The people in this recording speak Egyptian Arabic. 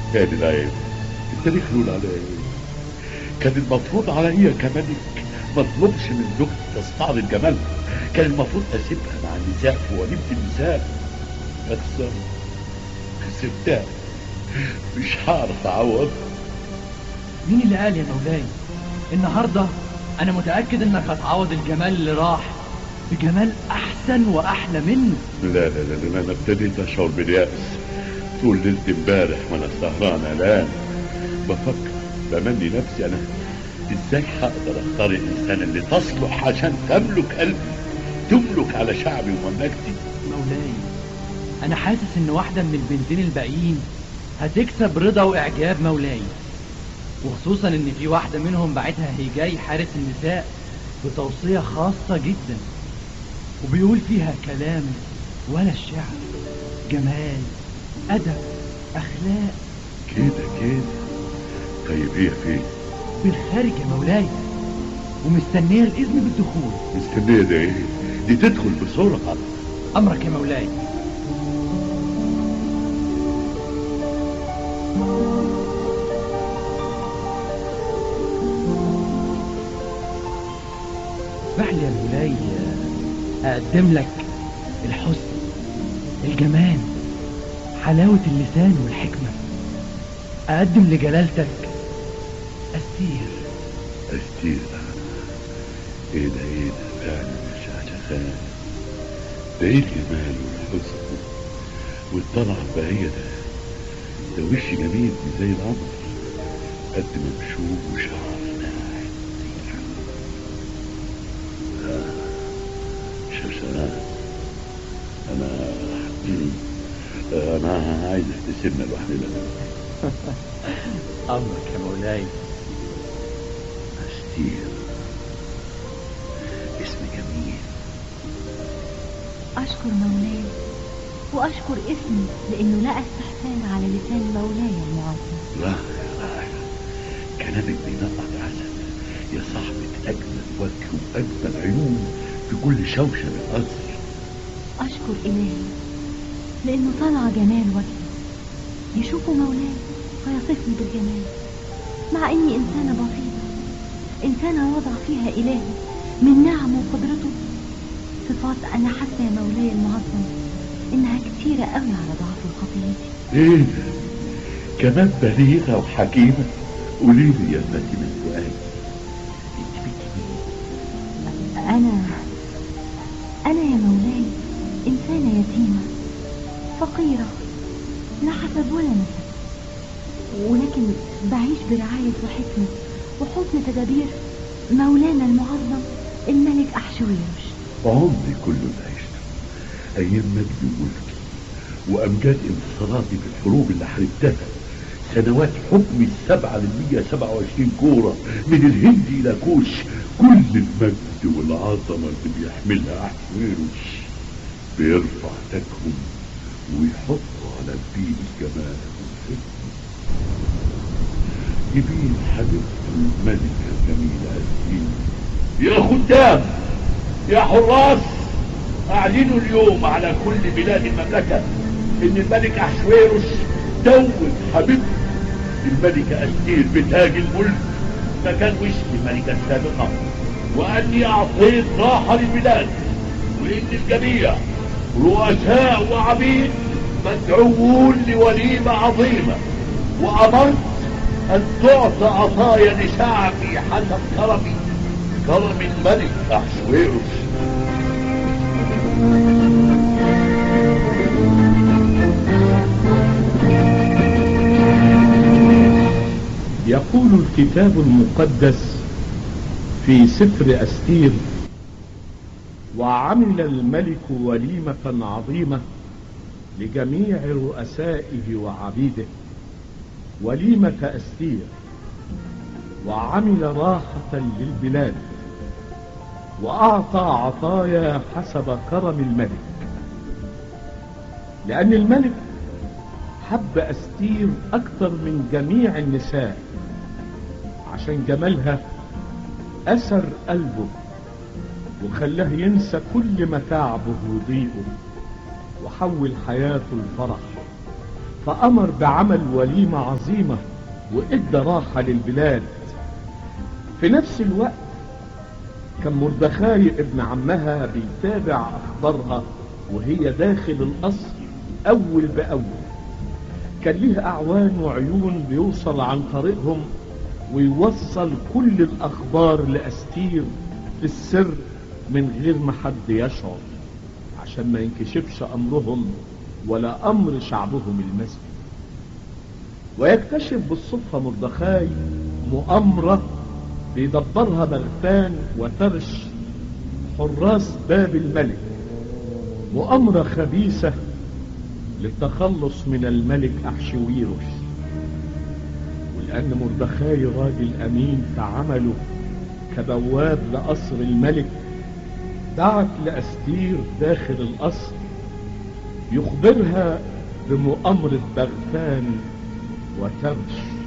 تاني العيب انت ليه خلول عليا كان المفروض عليا كملك ما اطلبش من زوجتي تستعرض جمالها كان المفروض اسيبها مع النساء في وليمة النساء بس خسرتها مش هعرف اعوض مين اللي قال يا مولاي النهاردة انا متأكد انك هتعوض الجمال اللي راح بجمال احسن واحلى منه لا لا لا لا انا ابتديت اشعر باليأس طول ليلة امبارح وانا سهران الان بفكر بمني نفسي انا ازاي هقدر اختار الانسان اللي تصلح عشان تملك قلبي تملك على شعبي ومملكتي مولاي انا حاسس ان واحدة من البنتين الباقيين هتكسب رضا واعجاب مولاي وخصوصا ان في واحدة منهم بعتها هيجاي حارس النساء بتوصية خاصة جدا وبيقول فيها كلام ولا الشعر جمال أدب أخلاق كده كده طيب هي فين بالخارج يا مولاي ومستنية الإذن بالدخول مستنية ده ايه دي تدخل بسرعة أمرك يا مولاي اسمح لي يا مولاي أقدم لك الحسن الجمال حلاوة اللسان والحكمة أقدم لجلالتك أستير أستير ايه ده ايه ده فعلا يا شعشخان ده ايه الجمال والحسن والطلعة البهية ده ده وش جميل زي القمر قد ممشوق وشعر ناعم آه، شرشران انا انا عايزك تسيبنا لوحدنا أمرك يا مولاي أستير اسم جميل أشكر مولاي وأشكر اسمي لأنه لقى استحسان على لسان مولاي المعظم رائع رائع كلامك بينقط عسل يا صاحبة أجمل وجه وأجمل عيون في كل شوشة من القصر أشكر إلهي لأنه طلع جمال وجهي يشوفه مولاي فيصفني بالجمال مع إني إنسانة بسيطة إنسانة وضع فيها إلهي من نعمه وقدرته صفات أنا حاسة يا مولاي المعظم إنها كتيرة قوي على ضعف وخطيتي إيه ده كمان بليغة وحكيمة قولي لي يا فاتنة سؤال انت بنت مين؟ أنا أنا يا مولاي إنسانة يتيمة فقيرة لا حسب ولا نسب ولكن بعيش برعاية وحكمة وحسن تدابير مولانا المعظم الملك أحشويروش عمري كله اللي عشته أيام مجدي وملكي وأمجاد انتصاراتي في الحروب اللي حاربتها سنوات حكمي السبعة للمية سبعة وعشرين كورة من الهند إلى كوش كل المجد والعظمة اللي بيحملها أحشويروش بيرفع تكهم ويحطه على الدين الجمال والحكمة جميل حبيبته الملكة الجميلة الدين يا خدام يا حراس اعلنوا اليوم على كل بلاد المملكة ان الملك احشويروش توج حبيبته الملكة استير بتاج الملك مكان وش الملكة السابقة واني اعطيت راحة للبلاد وان الجميع رؤساء وعبيد مدعوون لوليمة عظيمة وامرت ان تعطى عطايا لشعبي حسب كرمي كرم الملك احشويروش يقول الكتاب المقدس في سفر أستير وعمل الملك وليمة عظيمة لجميع رؤسائه وعبيده وليمة أستير وعمل راحة للبلاد وأعطى عطايا حسب كرم الملك لأن الملك حب أستير أكثر من جميع النساء عشان جمالها أسر قلبه وخلاه ينسى كل متاعبه وضيقه وحول حياته الفرح فأمر بعمل وليمة عظيمة وإدى راحة للبلاد في نفس الوقت كان مردخاي ابن عمها بيتابع أخبارها وهي داخل القصر أول بأول كان ليه أعوان وعيون بيوصل عن طريقهم ويوصل كل الأخبار لأستير في السر من غير ما حد يشعر عشان ما ينكشفش أمرهم ولا أمر شعبهم المسلم ويكتشف بالصدفة مردخاي مؤامرة بيدبرها بغتان وترش حراس باب الملك مؤامرة خبيثة للتخلص من الملك أحشويروش ولأن مردخاي راجل أمين في عمله كبواب لقصر الملك دعت لأستير داخل القصر يخبرها بمؤامرة بغتان وترش